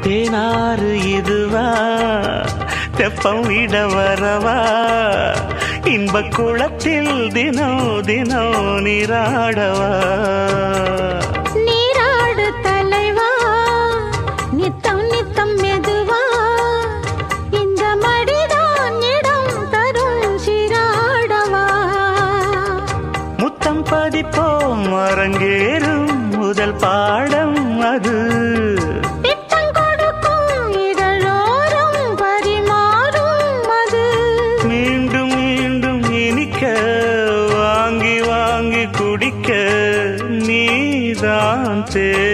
தேனாறு இதுவா தெப்பம் விட வரவா இன்ப குளத்தில் தினோ தினோ நீராடவா நீராடு தலைவா நித்தம் நித்தம் மெதுவா இந்த மடிதான் இடம் தரும் சிராடவா முத்தம் பதிப்போம் அரங்கேறும் முதல் பாடம் அது பித்தம் கொடுக்கும் இதழோரம் பரிமாறும் அது மீண்டும் மீண்டும் இனிக்க வாங்கி வாங்கி குடிக்க நீதான் தே